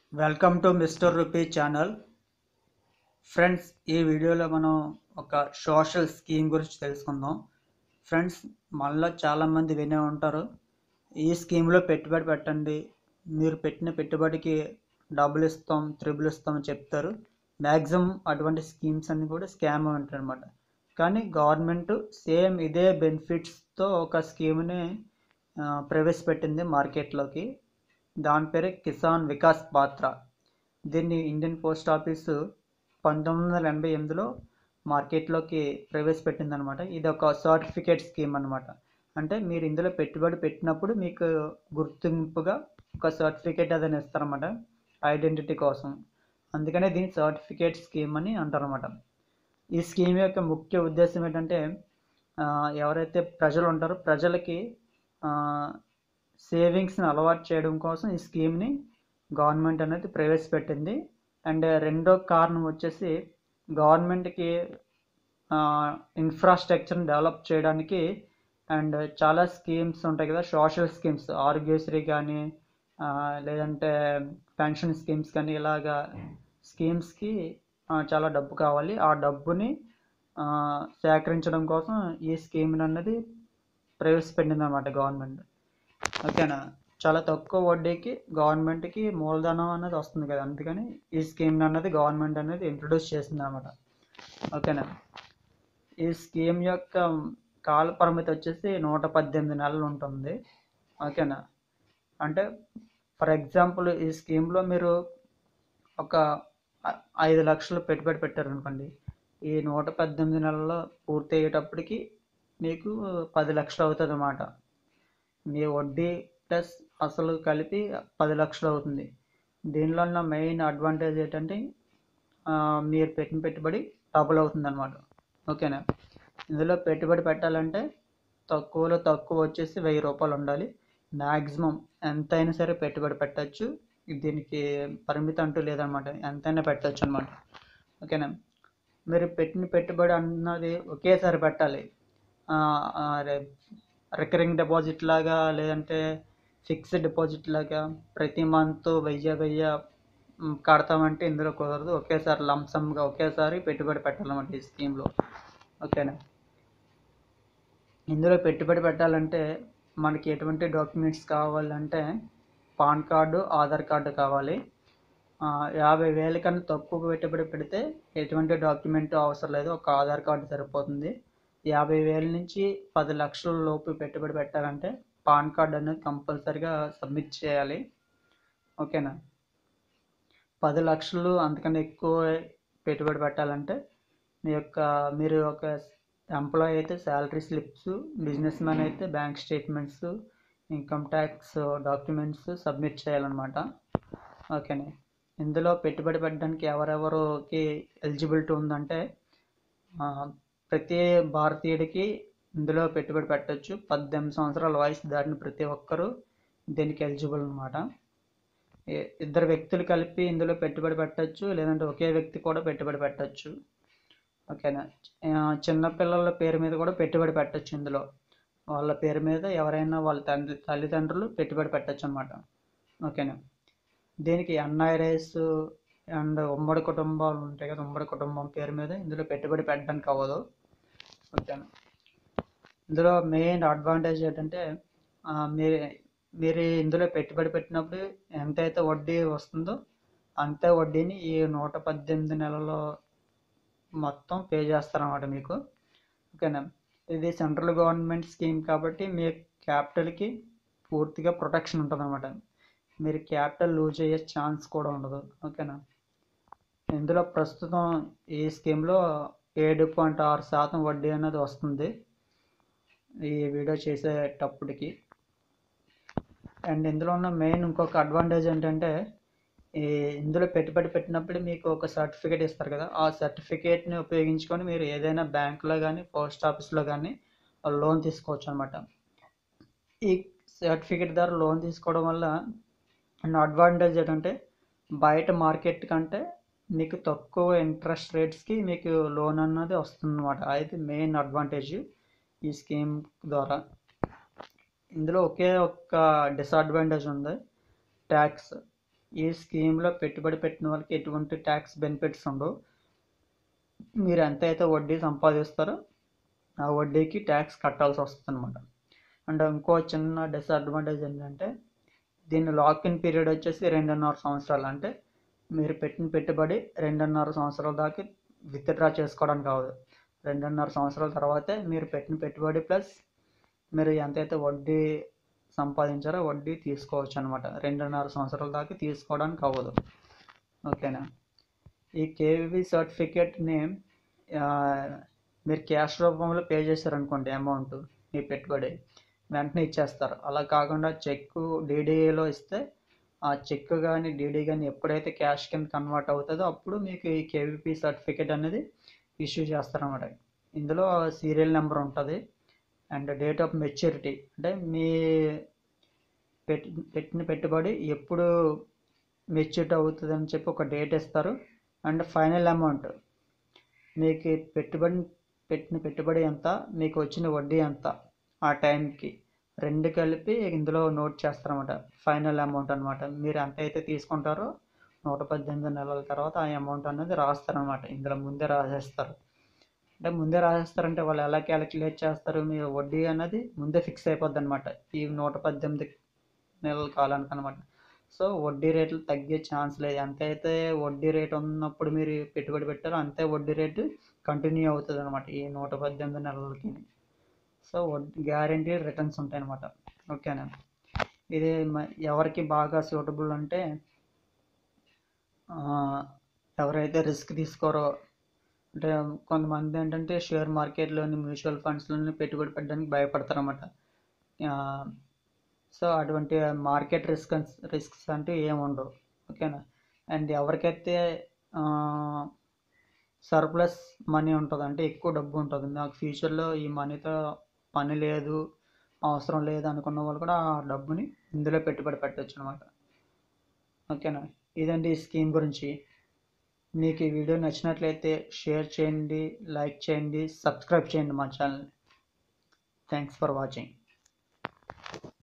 welcome to mister rupee channel friends ఈ వీడియోలో మనం ఒక సోషల్ స్కీమ్ గురించి తెలుసుకుందాం ఫ్రెండ్స్ మనలో చాలామంది వినే ఉంటారు ఈ స్కీమ్లో పెట్టుబడి పెట్టండి మీరు పెట్టిన పెట్టుబడికి డబ్బులు ఇస్తాం త్రిబుల్ ఇస్తాం అని చెప్తారు మ్యాక్సిమం అటువంటి స్కీమ్స్ అన్ని కూడా స్కామ్ ఉంటాయి అనమాట కానీ గవర్నమెంట్ సేమ్ ఇదే బెనిఫిట్స్తో ఒక స్కీమ్ని ఆ, ప్రవేశపెట్టింది మార్కెట్లోకి దాని పేరే కిసాన్ వికాస్ పాత్ర దీన్ని ఇండియన్ పోస్ట్ ఆఫీసు పంతొమ్మిది వందల ఎనభై ఎనిమిదిలో మార్కెట్లోకి ప్రవేశపెట్టింది అనమాట ఇది ఒక సర్టిఫికేట్ స్కీమ్ అనమాట అంటే మీరు ఇందులో పెట్టుబడి పెట్టినప్పుడు మీకు గుర్తింపుగా ఒక సర్టిఫికేట్ అదని ఇస్తారన్నమాట ఐడెంటిటీ కోసం అందుకనే దీన్ని సర్టిఫికేట్ స్కీమ్ అని అంటారన్నమాట ఈ స్కీమ్ యొక్క ముఖ్య ఉద్దేశం ఏంటంటే ఆ, ఎవరైతే ప్రజలు ఉంటారో ప్రజలకి సేవింగ్స్ని అలవాటు చేయడం కోసం ఈ స్కీమ్ని గవర్నమెంట్ అనేది ప్రవేశపెట్టింది అండ్ రెండో కారణం వచ్చేసి గవర్నమెంట్కి ఇన్ఫ్రాస్ట్రక్చర్ని డెవలప్ చేయడానికి అండ్ చాలా స్కీమ్స్ ఉంటాయి కదా సోషల్ స్కీమ్స్ ఆరోగ్యశ్రీ కానీ ఆ, లేదంటే పెన్షన్ స్కీమ్స్ కానీ ఇలాగా స్కీమ్స్కి చాలా డబ్బు కావాలి ఆ డబ్బుని ఆ, సేకరించడం కోసం ఈ స్కీమ్ అన్నది ప్రవేశపెట్టింది అనమాట గవర్నమెంట్ ఓకేనా చాలా తక్కువ వడ్డీకి గవర్నమెంట్కి మూలధనం అనేది వస్తుంది కదా అందుకని ఈ స్కీమ్ అన్నది గవర్నమెంట్ అనేది ఇంట్రొడ్యూస్ చేసింది అనమాట ఓకేనా ఈ స్కీమ్ యొక్క కాల పరిమితి వచ్చేసి నూట పద్దెనిమిది నెలలు ఉంటుంది ఓకేనా అంటే ఫర్ ఎగ్జాంపుల్ ఈ స్కీమ్లో మీరు ఒక ఐ- ఐదు లక్షలు పెట్టుబడి పెట్టారనుకోండి ఈ నూట పద్దెనిమిది నెలల్లో పూర్తి అయ్యేటప్పటికి మీకు పది లక్షలు అవుతుంది అన్నమాట మీ వడ్డీ ప్లస్ అసలు కలిపి పది లక్షలు అవుతుంది దీనిలో ఉన్న మెయిన్ అడ్వాంటేజ్ ఏంటంటే ఆ, మీరు పెట్టిన పెట్టుబడి డబుల్ అవుతుంది అనమాట ఓకేనా ఇందులో పెట్టుబడి పెట్టాలంటే తక్కువలో తక్కువ వచ్చేసి వెయ్యి రూపాయలు ఉండాలి మ్యాక్సిమం ఎంతైనా సరే పెట్టుబడి పెట్టచ్చు దీనికి పరిమితి అంటూ లేదనమాట ఎంతైనా పెట్టచ్చు అనమాట ఓకేనా మీరు పెట్టిన పెట్టుబడి అన్నది ఒకేసారి పెట్టాలి రికరింగ్ డిపాజిట్ లాగా లేదంటే ఫిక్స్డ్ డిపాజిట్ లాగా ప్రతి మంత్ వెయ్యి వెయ్యి మ్, కడతామంటే ఇందులో కుదరదు ఒకేసారి లంసమ్గా ఒకేసారి పెట్టుబడి పెట్టాలన్నమాట ఈ స్కీమ్లో ఓకేనా ఇందులో పెట్టుబడి పెట్టాలంటే మనకి ఎటువంటి డాక్యుమెంట్స్ కావాలంటే పాన్ కార్డు ఆధార్ కార్డు కావాలి ఆ, యాభై వేల కన్నా తక్కువ పెట్టుబడి పెడితే ఎటువంటి డాక్యుమెంట్ అవసరం లేదు ఒక ఆధార్ కార్డు సరిపోతుంది యాభై వేల నుంచి పది లక్షల లోపు పెట్టుబడి పెట్టాలంటే పాన్ కార్డ్ అనేది కంపల్సరిగా సబ్మిట్ చేయాలి ఓకేనా పది లక్షలు అంతకన్నా ఎక్కువ పెట్టుబడి పెట్టాలంటే మీ యొక్క మీరు ఒక ఎంప్లాయీ అయితే శాలరీ స్లిప్స్ బిజినెస్ మ్యాన్ అయితే bank statements income tax documents submit చేయాలన్నమాట ఓకేనే ఇందులో పెట్టుబడి పెట్టడానికి ఎవరెవరికి ఎలిజిబిలిటీ ఉందంటే ఆ, ప్రతి భారతీయుడికి ఇందులో పెట్టుబడి పెట్టచ్చు పద్దెనిమిది సంవత్సరాల వయసు దాటిన ప్రతి ఒక్కరూ దీనికి ఎలిజిబుల్ అనమాట ఇద్దరు వ్యక్తులు కలిపి ఇందులో పెట్టుబడి పెట్టచ్చు లేదంటే ఒకే వ్యక్తి కూడా పెట్టుబడి పెట్టచ్చు ఓకేనా ఆ, చిన్న పిల్లల పేరు మీద కూడా పెట్టుబడి పెట్టచ్చు ఇందులో వాళ్ళ పేరు మీద ఎవరైనా వాళ్ళ తండ్రి తల్లిదండ్రులు పెట్టుబడి పెట్టచ్చు అనమాట ఓకేనా దీనికి ఎన్ఐఆర్ఎస్ అండ్ ఉమ్మడి కుటుంబాలు ఉంటాయి కదా ఉమ్మడి కుటుంబం పేరు మీద ఇందులో పెట్టుబడి పెట్టడానికి అవ్వదు ఓకేనా ఇందులో మెయిన్ అడ్వాంటేజ్ ఏంటంటే ఆ, మీరు మీరు ఇందులో పెట్టుబడి పెట్టినప్పుడు ఎంతైతే వడ్డీ వస్తుందో అంతే వడ్డీని ఈ నూట పద్దెనిమిది నెలలో మొత్తం పే చేస్తారన్నమాట మీకు ఓకేనా ఇది సెంట్రల్ గవర్నమెంట్ స్కీమ్ కాబట్టి మీ క్యాపిటల్కి పూర్తిగా ప్రొటెక్షన్ ఉంటుంది అనమాట మీరు క్యాపిటల్ లూజ్ అయ్యే ఛాన్స్ కూడా ఉండదు ఓకేనా ఇందులో ప్రస్తుతం ఈ స్కీమ్లో ఏడు పాయింట్ ఆరు శాతం వడ్డీ అనేది వస్తుంది ఈ వీడియో చేసేటప్పటికి అండ్ ఇందులో ఉన్న మెయిన్ ఇంకొక అడ్వాంటేజ్ ఏంటంటే ఈ ఇందులో పెట్టుబడి పెట్టినప్పుడు మీకు ఒక సర్టిఫికేట్ ఇస్తారు కదా ఆ సర్టిఫికేట్ని ఉపయోగించుకొని మీరు ఏదైనా బ్యాంకులో కానీ పోస్ట్ ఆఫీస్లో కానీ లోన్ తీసుకోవచ్చు అనమాట ఈ సర్టిఫికేట్ ద్వారా లోన్ తీసుకోవడం వల్ల అడ్వాంటేజ్ ఏంటంటే బయట మార్కెట్ కంటే మీకు తక్కువ ఇంట్రెస్ట్ రేట్స్కి మీకు లోన్ అన్నది వస్తుంది అనమాట అయితే మెయిన్ అడ్వాంటేజ్ ఈ స్కీమ్ ద్వారా ఇందులో ఒకే ఒక్క డిసడ్వాంటేజ్ ఉంది ట్యాక్స్ ఈ స్కీమ్లో పెట్టుబడి పెట్టిన వాళ్ళకి ఎటువంటి ట్యాక్స్ బెనిఫిట్స్ ఉండవు మీరు ఎంత అయితే వడ్డీ సంపాదిస్తారో ఆ వడ్డీకి ట్యాక్స్ కట్టాల్సి వస్తుంది అనమాట అండ్ ఇంకో చిన్న డిసడ్వాంటేజ్ ఏంటంటే దీని లాక్ ఇన్ పీరియడ్ వచ్చేసి రెండున్నర సంవత్సరాలు అంటే మీరు పెట్టిన పెట్టుబడి రెండున్నర సంవత్సరాల దాకా విత్డ్రా చేసుకోవడానికి కావదు రెండున్నర సంవత్సరాల తర్వాతే మీరు పెట్టిన పెట్టుబడి ప్లస్ మీరు ఎంతైతే వడ్డీ సంపాదించారో వడ్డీ తీసుకోవచ్చు అనమాట రెండున్నర సంవత్సరాల దాకా తీసుకోవడానికి అవ్వదు ఓకేనా ఈ కేవీ సర్టిఫికేట్ని మీరు క్యాష్ రూపంలో పే చేశారనుకోండి అమౌంట్ మీ పెట్టుబడి వెంటనే ఇచ్చేస్తారు అలా కాకుండా చెక్ డీడీలో ఇస్తే ఆ చెక్ కానీ డీడీ కానీ ఎప్పుడైతే క్యాష్ కింద కన్వర్ట్ అవుతుందో అప్పుడు మీకు ఈ కేవీపీ సర్టిఫికేట్ అనేది ఇష్యూ చేస్తారన్నమాట ఇందులో సీరియల్ నెంబర్ ఉంటుంది అండ్ డేట్ ఆఫ్ మెచ్యూరిటీ అంటే మీ పెట్టి పెట్టిన పెట్టుబడి ఎప్పుడు మెచ్యూరిటీ అవుతుంది అని చెప్పి ఒక డేట్ ఇస్తారు అండ్ ఫైనల్ అమౌంట్ మీకు పెట్టుబడి పెట్టిన పెట్టుబడి ఎంత మీకు వచ్చిన వడ్డీ ఎంత ఆ టైంకి రెండు కలిపి ఇందులో నోట్ చేస్తారన్నమాట ఫైనల్ అమౌంట్ అనమాట మీరు ఎంత అయితే తీసుకుంటారో నూట పద్దెనిమిది నెలల తర్వాత ఆ అమౌంట్ అనేది రాస్తారనమాట ఇందులో ముందే రాసేస్తారు అంటే ముందే రాసేస్తారంటే వాళ్ళు ఎలా క్యాలిక్యులేట్ చేస్తారు మీ వడ్డీ అనేది ముందే ఫిక్స్ అయిపోద్ది అనమాట ఈ నూట పద్దెనిమిది నెలల కాలానికి అనమాట సో వడ్డీ రేట్లు తగ్గే ఛాన్స్ లేదు ఎంతైతే వడ్డీ రేట్ ఉన్నప్పుడు మీరు పెట్టుబడి పెట్టారో అంతే వడ్డీ రేటు కంటిన్యూ అవుతుంది అనమాట ఈ నూట పద్దెనిమిది నెలలకి సో వడ్డీ గ్యారంటీ రిటర్న్స్ ఉంటాయి అనమాట ఓకేనా ఇది మ- ఎవరికి బాగా సూటబుల్ అంటే ఆ, ఎవరైతే రిస్క్ తీసుకోరో అంటే కొంతమంది ఏంటంటే షేర్ మార్కెట్లోని మ్యూచువల్ ఫండ్స్లోని పెట్టుబడి పెట్టడానికి భయపడతారన్నమాట ఆ, సో అటువంటి మార్కెట్ రిస్క్ రిస్క్స్ అంటే ఏమి ఉండవు ఓకేనా అండ్ ఎవరికైతే సర్ప్లస్ మనీ ఉంటుంది అంటే ఎక్కువ డబ్బు ఉంటుంది నాకు ఫ్యూచర్లో ఈ మనీతో పని లేదు అవసరం లేదు అనుకున్న వాళ్ళు కూడా ఆ డబ్బుని ఇందులో పెట్టుబడి పెట్టచ్చు అనమాట ఓకేనా ఇదండి ఈ స్కీమ్ గురించి మీకు ఈ వీడియో నచ్చినట్లయితే షేర్ చేయండి లైక్ చేయండి సబ్స్క్రైబ్ చేయండి మా ఛానల్ థ్యాంక్స్ ఫర్ వాచింగ్